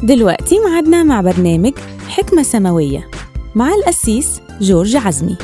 دلوقتي معادنا مع برنامج حكمة سماوية مع القسيس جورج عزمي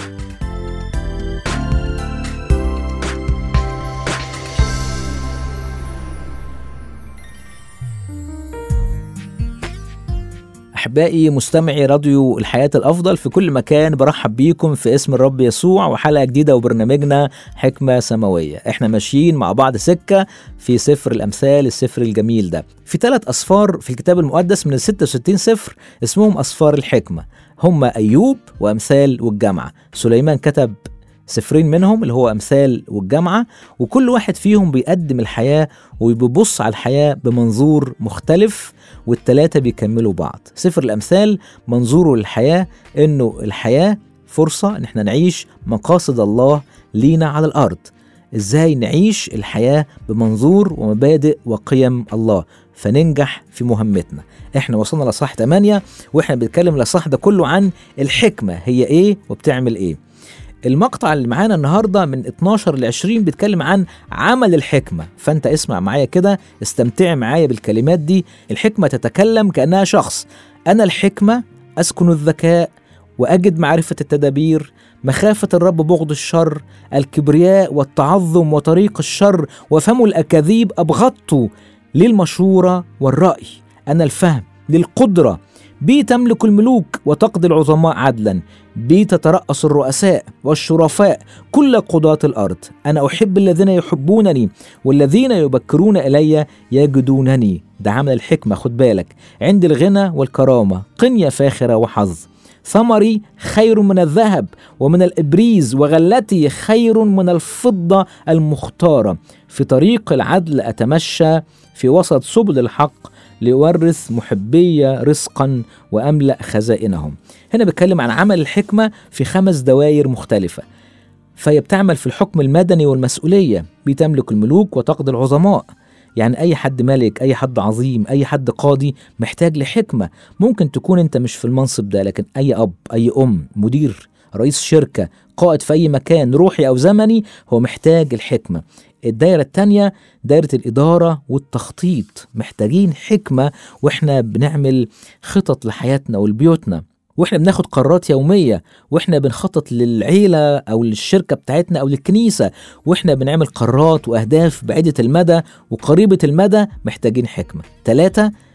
أحبائي مستمعي راديو الحياة الأفضل في كل مكان برحب بيكم في اسم الرب يسوع وحلقة جديدة وبرنامجنا حكمة سماوية احنا ماشيين مع بعض سكة في سفر الأمثال السفر الجميل ده في ثلاث أسفار في الكتاب المقدس من ال 66 سفر اسمهم أسفار الحكمة هم أيوب وأمثال والجامعة سليمان كتب سفرين منهم اللي هو أمثال والجامعة وكل واحد فيهم بيقدم الحياة وبيبص على الحياة بمنظور مختلف والتلاتة بيكملوا بعض سفر الأمثال منظوره للحياة إنه الحياة فرصة إن احنا نعيش مقاصد الله لينا على الأرض إزاي نعيش الحياة بمنظور ومبادئ وقيم الله فننجح في مهمتنا احنا وصلنا لصح 8 واحنا بنتكلم لصح ده كله عن الحكمة هي ايه وبتعمل ايه المقطع اللي معانا النهارده من 12 ل 20 بيتكلم عن عمل الحكمه فانت اسمع معايا كده استمتع معايا بالكلمات دي الحكمه تتكلم كانها شخص انا الحكمه اسكن الذكاء واجد معرفه التدابير مخافه الرب بغض الشر الكبرياء والتعظم وطريق الشر وفم الاكاذيب ابغضت للمشوره والراي انا الفهم للقدره بي تملك الملوك وتقضي العظماء عدلا بي تترأس الرؤساء والشرفاء كل قضاة الأرض أنا أحب الذين يحبونني والذين يبكرون إلي يجدونني ده عمل الحكمة خد بالك عند الغنى والكرامة قنية فاخرة وحظ ثمري خير من الذهب ومن الإبريز وغلتي خير من الفضة المختارة في طريق العدل أتمشى في وسط سبل الحق ليورث محبية رزقا وأملأ خزائنهم هنا بيتكلم عن عمل الحكمة في خمس دوائر مختلفة فهي بتعمل في الحكم المدني والمسؤولية بتملك الملوك وتقضي العظماء يعني أي حد ملك أي حد عظيم أي حد قاضي محتاج لحكمة ممكن تكون أنت مش في المنصب ده لكن أي أب أي أم مدير رئيس شركة قائد في أي مكان روحي أو زمني هو محتاج الحكمة الدايرة التانية دايرة الإدارة والتخطيط محتاجين حكمة وإحنا بنعمل خطط لحياتنا ولبيوتنا واحنا بناخد قرارات يوميه واحنا بنخطط للعيله او للشركه بتاعتنا او للكنيسه واحنا بنعمل قرارات واهداف بعيده المدى وقريبه المدى محتاجين حكمه ثلاثه